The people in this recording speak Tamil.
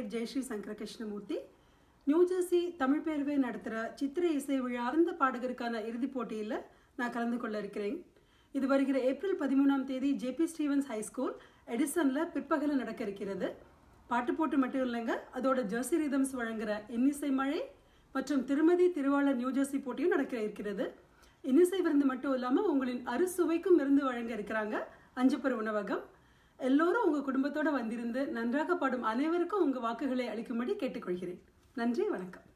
பேர் ஜெயஸ்ரீ சங்கர கிருஷ்ணமூர்த்தி நியூ ஜெர்சி தமிழ் பேரவை நடத்துகிற சித்திரை இசை விழா அந்த பாடகருக்கான இறுதிப் போட்டியில் நான் கலந்து கொள்ள இருக்கிறேன் இது வருகிற ஏப்ரல் பதிமூணாம் தேதி ஜேபி ஸ்டீவன்ஸ் ஹை ஸ்கூல் எடிசனில் பிற்பகல நடக்க இருக்கிறது பாட்டு போட்டு மட்டும் இல்லைங்க அதோட ஜெர்சி ரிதம்ஸ் வழங்குற இன்னிசை மழை மற்றும் திருமதி திருவாளர் நியூ ஜெர்சி போட்டியும் நடக்க இருக்கிறது இன்னிசை விருந்து மட்டும் இல்லாமல் உங்களின் அறுசுவைக்கும் விருந்து வழங்க இருக்கிறாங்க அஞ்சுப்பர் உணவகம் எல்லோரும் உங்க குடும்பத்தோட வந்திருந்து நன்றாக பாடும் அனைவருக்கும் உங்க வாக்குகளை அளிக்கும்படி கேட்டுக்கொள்கிறேன் நன்றி வணக்கம்